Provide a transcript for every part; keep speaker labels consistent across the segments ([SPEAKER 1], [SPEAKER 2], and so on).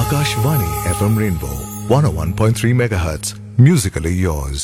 [SPEAKER 1] Akashvani FM Rainbow 101.3 MHz. Musically yours.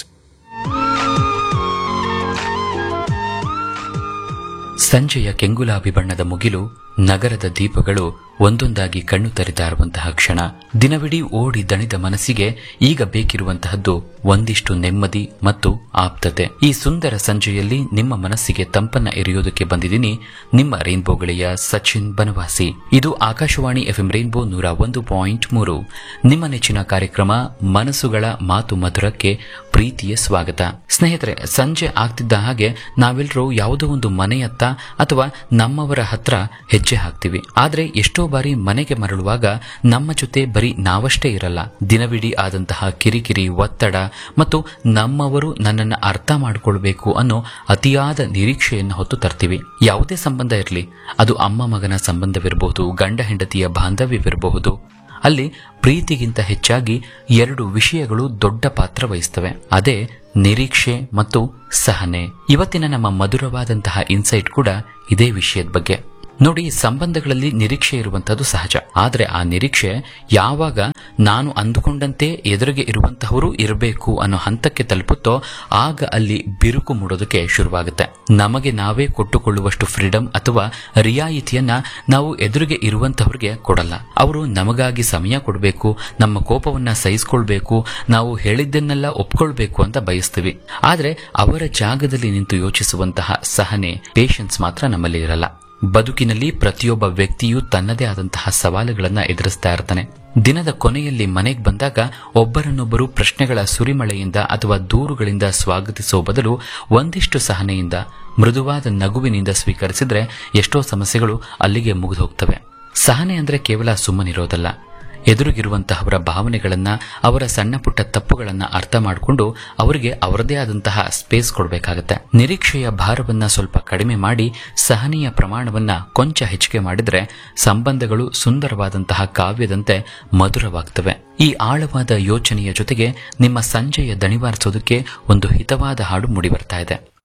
[SPEAKER 2] ಸಂಜೆಯ ಕೆಂಗುಲಾಬಿ ಬಣ್ಣದ ಮುಗಿಲು ನಗರದ ದೀಪಗಳು ಒಂದೊಂದಾಗಿ ಕಣ್ಣು ತೆರೆತಾ ಇರುವಂತಹ ಕ್ಷಣ ದಿನವಿಡೀ ಓಡಿ ದಣಿದ ಮನಸ್ಸಿಗೆ ಈಗ ಬೇಕಿರುವಂತಹದ್ದು ಒಂದಿಷ್ಟು ನೆಮ್ಮದಿ ಮತ್ತು ಆಪ್ತತೆ ಈ ಸುಂದರ ಸಂಜೆಯಲ್ಲಿ ನಿಮ್ಮ ಮನಸ್ಸಿಗೆ ತಂಪನ್ನ ಎರೆಯೋದಕ್ಕೆ ಬಂದಿದ್ದೀನಿ ನಿಮ್ಮ ರೈನ್ಬೋ ಗೆಳೆಯ ಸಚಿನ್ ಬನವಾಸಿ ಇದು ಆಕಾಶವಾಣಿ ಎಫ್ಎಂ ರೈನ್ಬೋ ನೂರ ಒಂದು ಪಾಯಿಂಟ್ ಮೂರು ನಿಮ್ಮ ನೆಚ್ಚಿನ ಕಾರ್ಯಕ್ರಮ ಮನಸ್ಸುಗಳ ಮಾತು ಮಧುರಕ್ಕೆ ಪ್ರೀತಿಯ ಸ್ವಾಗತ ಸ್ನೇಹಿತರೆ ಸಂಜೆ ಆಗ್ತಿದ್ದ ಹಾಗೆ ನಾವೆಲ್ಲರೂ ಯಾವುದೋ ಒಂದು ಮನೆಯತ್ತ ಅಥವಾ ನಮ್ಮವರ ಹತ್ರ ಹೆಜ್ಜೆ ಹಾಕ್ತಿವಿ ಆದ್ರೆ ಎಷ್ಟೋ ಬಾರಿ ಮನೆಗೆ ಮರಳುವಾಗ ನಮ್ಮ ಜೊತೆ ಬರೀ ನಾವಷ್ಟೇ ಇರಲ್ಲ ದಿನವಿಡೀ ಆದಂತಹ ಕಿರಿಕಿರಿ ಒತ್ತಡ ಮತ್ತು ನಮ್ಮವರು ನನ್ನನ್ನು ಅರ್ಥ ಮಾಡಿಕೊಳ್ಬೇಕು ಅನ್ನೋ ಅತಿಯಾದ ನಿರೀಕ್ಷೆಯನ್ನು ಹೊತ್ತು ತರ್ತೀವಿ ಯಾವುದೇ ಸಂಬಂಧ ಇರಲಿ ಅದು ಅಮ್ಮ ಮಗನ ಸಂಬಂಧವಿರಬಹುದು ಗಂಡ ಹೆಂಡತಿಯ ಬಾಂಧವ್ಯವಿರಬಹುದು ಅಲ್ಲಿ ಪ್ರೀತಿಗಿಂತ ಹೆಚ್ಚಾಗಿ ಎರಡು ವಿಷಯಗಳು ದೊಡ್ಡ ಪಾತ್ರ ವಹಿಸ್ತವೆ ಅದೇ ನಿರೀಕ್ಷೆ ಮತ್ತು ಸಹನೆ ಇವತ್ತಿನ ನಮ್ಮ ಮಧುರವಾದಂತಹ ಇನ್ಸೈಟ್ ಕೂಡ ಇದೇ ವಿಷಯದ ಬಗ್ಗೆ ನೋಡಿ ಸಂಬಂಧಗಳಲ್ಲಿ ನಿರೀಕ್ಷೆ ಇರುವಂತದ್ದು ಸಹಜ ಆದರೆ ಆ ನಿರೀಕ್ಷೆ ಯಾವಾಗ ನಾನು ಅಂದುಕೊಂಡಂತೆ ಎದುರಿಗೆ ಇರುವಂತಹವರು ಇರಬೇಕು ಅನ್ನೋ ಹಂತಕ್ಕೆ ತಲುಪುತ್ತೋ ಆಗ ಅಲ್ಲಿ ಬಿರುಕು ಮೂಡೋದಕ್ಕೆ ಶುರುವಾಗುತ್ತೆ ನಮಗೆ ನಾವೇ ಕೊಟ್ಟುಕೊಳ್ಳುವಷ್ಟು ಫ್ರೀಡಮ್ ಅಥವಾ ರಿಯಾಯಿತಿಯನ್ನ ನಾವು ಎದುರಿಗೆ ಇರುವಂತಹವ್ರಿಗೆ ಕೊಡಲ್ಲ ಅವರು ನಮಗಾಗಿ ಸಮಯ ಕೊಡಬೇಕು ನಮ್ಮ ಕೋಪವನ್ನ ಸಹಿಸಿಕೊಳ್ಬೇಕು ನಾವು ಹೇಳಿದ್ದನ್ನೆಲ್ಲ ಒಪ್ಕೊಳ್ಬೇಕು ಅಂತ ಬಯಸ್ತೀವಿ ಆದ್ರೆ ಅವರ ಜಾಗದಲ್ಲಿ ನಿಂತು ಯೋಚಿಸುವಂತಹ ಸಹನೆ ಪೇಷನ್ಸ್ ಮಾತ್ರ ನಮ್ಮಲ್ಲಿ ಇರಲ್ಲ ಬದುಕಿನಲ್ಲಿ ಪ್ರತಿಯೊಬ್ಬ ವ್ಯಕ್ತಿಯೂ ತನ್ನದೇ ಆದಂತಹ ಸವಾಲುಗಳನ್ನ ಎದುರಿಸ್ತಾ ಇರ್ತಾನೆ ದಿನದ ಕೊನೆಯಲ್ಲಿ ಮನೆಗೆ ಬಂದಾಗ ಒಬ್ಬರನ್ನೊಬ್ಬರು ಪ್ರಶ್ನೆಗಳ ಸುರಿಮಳೆಯಿಂದ ಅಥವಾ ದೂರುಗಳಿಂದ ಸ್ವಾಗತಿಸುವ ಬದಲು ಒಂದಿಷ್ಟು ಸಹನೆಯಿಂದ ಮೃದುವಾದ ನಗುವಿನಿಂದ ಸ್ವೀಕರಿಸಿದ್ರೆ ಎಷ್ಟೋ ಸಮಸ್ಯೆಗಳು ಅಲ್ಲಿಗೆ ಮುಗಿದು ಹೋಗ್ತವೆ ಸಹನೆ ಅಂದ್ರೆ ಕೇವಲ ಸುಮ್ಮನಿರೋದಲ್ಲ ಎದುರಿಗಿರುವಂತಹವರ ಭಾವನೆಗಳನ್ನ ಅವರ ಸಣ್ಣ ಪುಟ್ಟ ತಪ್ಪುಗಳನ್ನ ಅರ್ಥ ಮಾಡಿಕೊಂಡು ಅವರಿಗೆ ಅವರದೇ ಆದಂತಹ ಸ್ಪೇಸ್ ಕೊಡಬೇಕಾಗತ್ತೆ ನಿರೀಕ್ಷೆಯ ಭಾರವನ್ನ ಸ್ವಲ್ಪ ಕಡಿಮೆ ಮಾಡಿ ಸಹನೆಯ ಪ್ರಮಾಣವನ್ನ ಕೊಂಚ ಹೆಚ್ಚಿಗೆ ಮಾಡಿದ್ರೆ ಸಂಬಂಧಗಳು ಸುಂದರವಾದಂತಹ ಕಾವ್ಯದಂತೆ ಮಧುರವಾಗ್ತವೆ ಈ ಆಳವಾದ ಯೋಚನೆಯ ಜೊತೆಗೆ ನಿಮ್ಮ ಸಂಜೆಯ ದಣಿವಾರಿಸೋದಕ್ಕೆ ಒಂದು ಹಿತವಾದ ಹಾಡು ಮೂಡಿ ಬರ್ತಾ ಇದೆ